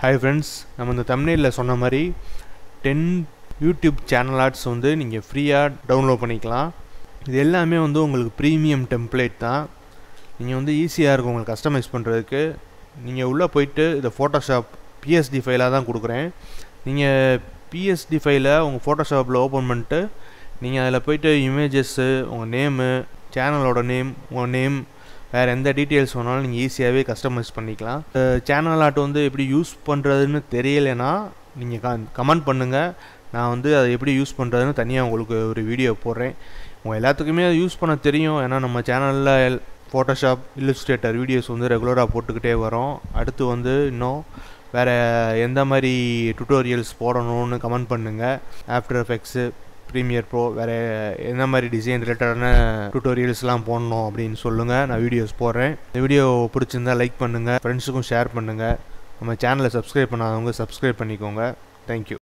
hi friends நம்ம இந்த தமிழில் சொன்ன மாதிரி டென் யூடியூப் சேனல் ஆர்ட்ஸ் வந்து நீங்கள் ஃப்ரீயாக டவுன்லோட் பண்ணிக்கலாம் இது எல்லாமே வந்து உங்களுக்கு ப்ரீமியம் டெம்ப்ளேட் தான் நீங்கள் வந்து ஈஸியாக இருக்கும் உங்களுக்கு கஸ்டமைஸ் பண்ணுறதுக்கு நீங்கள் உள்ளே போயிட்டு இதை ஃபோட்டோஷாப் பிஎஸ்டி ஃபைலாக தான் கொடுக்குறேன் நீங்கள் பிஎஸ்டி ஃபைலை உங்கள் ஃபோட்டோஷாப்பில் ஓப்பன் பண்ணிட்டு நீங்கள் அதில் போயிட்டு இமேஜஸ்ஸு உங்கள் நேமு சேனலோட நேம் உங்கள் நேம் வேறு எந்த டீட்டெயில்ஸ் வேணாலும் நீங்கள் ஈஸியாகவே கஸ்டமைஸ் பண்ணிக்கலாம் சேனல் ஆர்ட் வந்து எப்படி யூஸ் பண்ணுறதுன்னு தெரியலைன்னா நீங்கள் க கமெண்ட் பண்ணுங்கள் நான் வந்து அதை எப்படி யூஸ் பண்ணுறதுன்னு தனியாக உங்களுக்கு ஒரு வீடியோ போடுறேன் உங்கள் எல்லாத்துக்குமே அதை யூஸ் பண்ண தெரியும் ஏன்னா நம்ம சேனலில் ஃபோட்டோஷாப் இல்லுஸ்ட்ரேட்டர் வீடியோஸ் வந்து ரெகுலராக போட்டுக்கிட்டே வரோம் அடுத்து வந்து இன்னும் வேறு எந்த மாதிரி டுட்டோரியல்ஸ் போடணும்னு கமெண்ட் பண்ணுங்கள் ஆஃப்டர் எஃபெக்ட்ஸு ப்ரீமியர் ப்ரோ வேறு எந்த மாதிரி டிசைன் ரிலேட்டடான டுட்டோரியல்ஸ்லாம் போடணும் அப்படின்னு சொல்லுங்கள் நான் வீடியோஸ் போடுறேன் இந்த வீடியோ பிடிச்சிருந்தா லைக் பண்ணுங்கள் ஃப்ரெண்ட்ஸுக்கும் ஷேர் பண்ணுங்கள் நம்ம சேனலை சப்ஸ்கிரைப் பண்ணாதவங்க சப்ஸ்கிரைப் பண்ணிக்கோங்க தேங்க்யூ